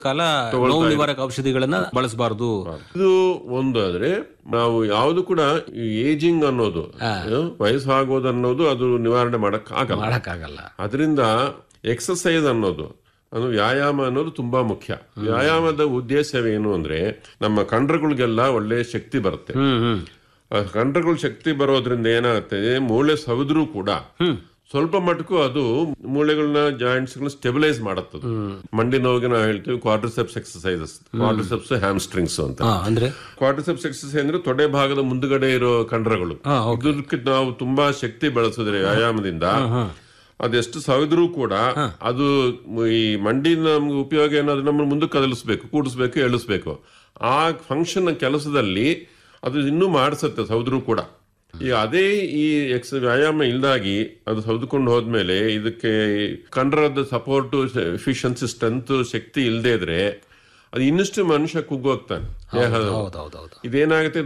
ಕಾಲ ನೋವು ನಿವಾರಕ ಔಷಧಿಗಳನ್ನ ಬಳಸಬಾರದು ಇದು ಒಂದು ಆದ್ರೆ ನಾವು ಯಾವುದು ಕೂಡ ಏಜಿಂಗ್ ಅನ್ನೋದು ವಯಸ್ಸಾಗೋದು ಅನ್ನೋದು ಅದು ನಿವಾರಣೆ ಮಾಡಕ್ ಆಗಲ್ಲ ಮಾಡಕ್ಕಾಗಲ್ಲ ಅದರಿಂದ ಎಕ್ಸಸೈಸ್ ಅನ್ನೋದು ಅದು ವ್ಯಾಯಾಮ ಅನ್ನೋದು ತುಂಬಾ ಮುಖ್ಯ ವ್ಯಾಯಾಮದ ಉದ್ದೇಶವೇನು ಅಂದ್ರೆ ನಮ್ಮ ಕಂಡ್ರಗಳಿಗೆಲ್ಲ ಒಳ್ಳೆ ಶಕ್ತಿ ಬರುತ್ತೆ ಹ್ಮ್ ಹ್ಮ್ ಆ ಕಂಡ್ರಗಳ ಶಕ್ತಿ ಬರೋದ್ರಿಂದ ಏನಾಗುತ್ತೆ ಮೂಳೆ ಸವಿದ್ರೂ ಕೂಡ ಸ್ವಲ್ಪ ಮಟ್ಟಕ್ಕೂ ಅದು ಮೂಳೆಗಳನ್ನ ಜಾಯಿಂಟ್ಸ್ ಗಳನ್ನ ಸ್ಟೆಬಿಲೈಸ್ ಮಾಡುತ್ತದೆ ಮಂಡಿ ನೋವಿಗೆ ನಾವು ಹೇಳ್ತೀವಿ ಕ್ವಾರ್ಟರ್ಸೆಪ್ಸ್ ಎಕ್ಸಸೈಸಸ್ ಕ್ವಾರ್ಟರ್ಸೆಪ್ಸ್ ಹ್ಯಾಮ್ಸ್ಟ್ರಿಂಗ್ಸ್ ಅಂತ ಹಾ ಅಂದ್ರೆ ಕ್ವಾರ್ಟರ್ಸೆಪ್ಸ್ ಎಕ್ಸಸೈಸ್ ಅಂದ್ರೆ ತೊಡೆ ಭಾಗದ ಮುಂದುಗಡೆ ಇರೋ ಕಂಡರಗಳು ಹಾ, ಇದಕ್ಕೆ ನಾವು ತುಂಬಾ ಶಕ್ತಿ ಬೆಳೆಸಿದ್ರೆ ವ್ಯಾಯಾಮದಿಂದ ಅದೆಷ್ಟು ಸವಿದ್ರೂ ಕೂಡ ಅದು ಈ ಮಂಡಿ ನಮ್ಗೆ ಉಪಯೋಗ ಏನಾದ್ರು ನಮ್ಮ ಮುಂದಕ್ಕೆ ಕದಲಿಸ್ಬೇಕು ಕೂಡಿಸ್ಬೇಕು ಎಳಿಸ್ಬೇಕು ಆ ಫಂಕ್ಷನ್ ಕೆಲಸದಲ್ಲಿ ಅದು ಇನ್ನೂ ಮಾಡಿಸುತ್ತೆ ಸೌದ್ರೂ ಕೂಡ ಈಗ ಅದೇ ಈ ಎಕ್ಸ್ ವ್ಯಾಯಾಮ ಇಲ್ದಾಗಿ ಅದು ಸೌದ್ಕೊಂಡು ಹೋದ್ಮೇಲೆ ಇದಕ್ಕೆ ಕಂಡರದ ಸಪೋರ್ಟ್ ಎಫಿಷಿಯನ್ಸಿ ಸ್ಟ್ರೆಂತ್ ಶಕ್ತಿ ಇಲ್ಲದೆ ಇದ್ರೆ ಅದು ಇನ್ನಷ್ಟು ಮನುಷ್ಯ ಕುಗ್ಗೋಗ್ತಾನೆ ದೇಹದ ಹೌದೌದೌದು ಇದೇನಾಗುತ್ತೆ